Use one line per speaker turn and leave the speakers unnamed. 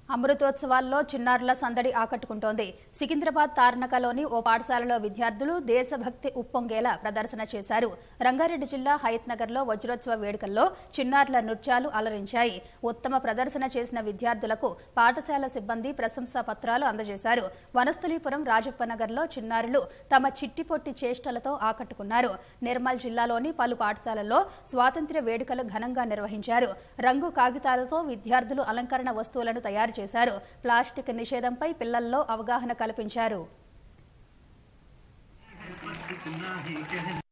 అమృతోత్సవాల్లో చిన్నారుల సందడి ఆకట్టుకుంటోంది సికింద్రాబాద్ తార్నకలోని ఓ పాఠశాలలో విద్యార్థులు దేశభక్తి ఉప్పొంగేలా ప్రదర్శన చేశారు రంగారెడ్డి జిల్లా హయత్ నగర్లో వజ్రోత్సవ వేడుకల్లో చిన్నారుల నృత్యాలు అలరించాయి ఉత్తమ ప్రదర్శన చేసిన విద్యార్థులకు పాఠశాల సిబ్బంది ప్రశంసా పత్రాలు అందజేశారు వనస్థలీపురం రాజప్ప నగర్లో చిన్నారులు తమ చిట్టిపొట్టి చేష్టలతో ఆకట్టుకున్నారు నిర్మల్ జిల్లాలోని పలు పాఠశాలల్లో స్వాతంత్ర్య వేడుకలు ఘనంగా నిర్వహించారు రంగు కాగితాలతో విద్యార్థులు అలంకరణ వస్తువులను తయారు చేశారు ప్లాస్టిక్ నిషేధంపై పిల్లల్లో అవగాహన కల్పించారు